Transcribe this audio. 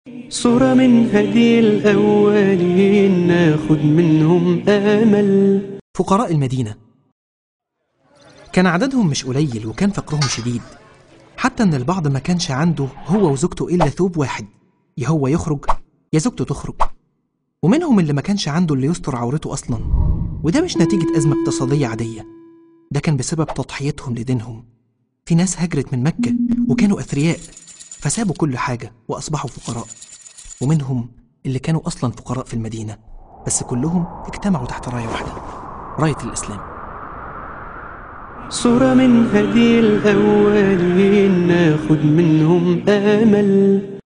صورة من هدي الأولين ناخد منهم آمل فقراء المدينة كان عددهم مش قليل وكان فقرهم شديد حتى ان البعض ما كانش عنده هو وزوجته الا ثوب واحد يا هو يخرج يا زوجته تخرج ومنهم اللي ما كانش عنده اللي يستر عورته اصلا وده مش نتيجة أزمة اقتصادية عادية ده كان بسبب تضحيتهم لدينهم في ناس هجرت من مكة وكانوا أثرياء فسابوا كل حاجة وأصبحوا فقراء ومنهم اللي كانوا أصلا فقراء في المدينة بس كلهم اجتمعوا تحت راية واحدة راية الإسلام صورة من هدي الأولين ناخد منهم آمل